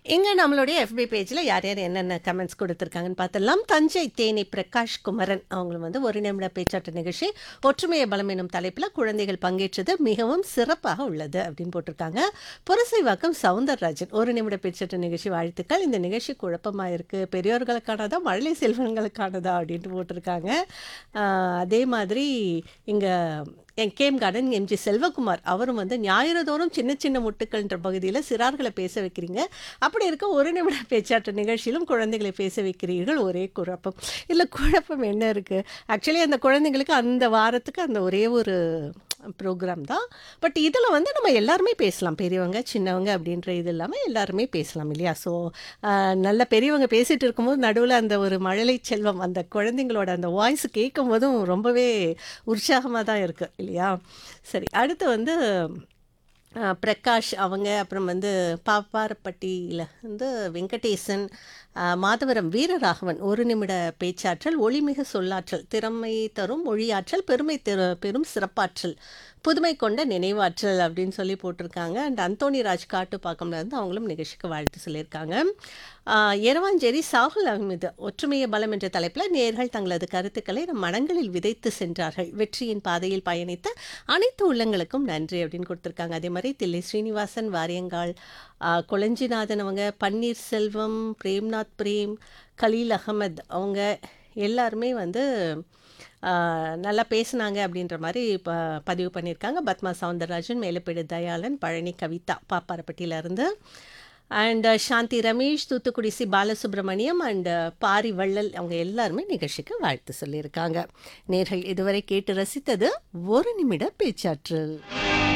இங்க நம்மளுடைய எஃபி பேஜ்ல யார் யார் என்னென்ன கமெண்ட்ஸ் கொடுத்துருக்காங்கன்னு பார்த்துடலாம் தஞ்சை தேனி பிரகாஷ் குமரன் அவங்களும் வந்து ஒரு நிமிட பேச்சாட்டு நிகழ்ச்சி ஒற்றுமையை பலம் எனும் தலைப்பில் குழந்தைகள் பங்கேற்றது மிகவும் சிறப்பாக உள்ளது அப்படின்னு போட்டிருக்காங்க புரசைவாக்கம் சவுந்தரராஜன் ஒரு நிமிட பேச்சாட்டு நிகழ்ச்சி வாழ்த்துக்கள் இந்த நிகழ்ச்சி குழப்பமாக இருக்குது பெரியோர்களுக்கானதா மழலை செல்வங்களுக்கானதா அப்படின்ட்டு போட்டிருக்காங்க ஆஹ் அதே மாதிரி இங்கே என் கேம் கார்டன் எம்ஜி செல்வகுமார் அவரும் வந்து ஞாயிறு தோறும் சின்ன சின்ன முட்டுக்கள்ன்ற பகுதியில் சிறார்களை பேச வைக்கிறீங்க அப்படி இருக்க ஒரு நிமிட பேச்சாட்டு நிகழ்ச்சியிலும் குழந்தைகளை பேச வைக்கிறீர்கள் ஒரே குழப்பம் இல்லை குழப்பம் என்ன இருக்குது ஆக்சுவலி அந்த குழந்தைங்களுக்கு அந்த வாரத்துக்கு அந்த ஒரே ஒரு ப்ரோக்ராம் தான் பட் இதில் வந்து நம்ம எல்லாருமே பேசலாம் பெரியவங்க சின்னவங்க அப்படின்ற இது இல்லாமல் எல்லாருமே பேசலாம் இல்லையா ஸோ நல்ல பெரியவங்க பேசிகிட்டு இருக்கும்போது நடுவில் அந்த ஒரு மழலை செல்வம் அந்த குழந்தைங்களோட அந்த வாய்ஸ் கேட்கும் போதும் ரொம்பவே உற்சாகமாக தான் இருக்குது இல்லையா சரி அடுத்து வந்து அஹ், பிரகாஷ் அவங்க அப்புறம் வந்து பாப்பாரப்பட்டியில் வந்து வெங்கடேசன் அஹ், மாதவரம் வீரராகவன் ஒரு நிமிட பேச்சாற்றல் ஒளிமிகு சொல்லாற்றல் திறமை தரும் மொழியாற்றல் பெருமை தெரு பெரும் சிறப்பாற்றல் புதுமை கொண்ட நினைவாற்றல் அப்படின்னு சொல்லி போட்டிருக்காங்க அண்ட் அந்தோணி ராஜ் காட்டுப்பாக்கம்ல இருந்து அவங்களும் நிகழ்ச்சிக்கு வாழ்த்து சொல்லியிருக்காங்க ஆஹ், எரவாஞ்சேரி சாகுல் அஹ்மது ஒற்றுமைய பலம் என்ற தலைப்பில் நேர்கள் தங்களது கருத்துக்களை நம் மனங்களில் விதைத்து சென்றார்கள் வெற்றியின் பாதையில் பயணித்த அனைத்து உள்ளங்களுக்கும் நன்றி அப்படின்னு கொடுத்துருக்காங்க அதே மாதிரி தில்லை ஸ்ரீனிவாசன் வாரியங்கால் ஆஹ், கொளஞ்சிநாதன் அவங்க பன்னீர்செல்வம் பிரேம்நாத் பிரேம் கலீல் அகமது அவங்க எல்லாருமே வந்து ஆஹ், நல்லா பேசுனாங்க அப்படின்ற மாதிரி இப்போ பதிவு பண்ணியிருக்காங்க பத்மா சவுந்தரராஜன் மேலப்பேடு தயாளன் பழனி கவிதா பாப்பாரப்பட்டியில இருந்து and Shanthi Ramesh Thoothukudi C Balasubramaniam and Pari Vallal அவங்க எல்லாருமே நிகழ்ச்சிக்கு வாழ்த்து சொல்லியிருக்காங்க நேர்கள் இதுவரை கேட்டு ரசித்தது ஒரு நிமிட பேச்சாற்றல்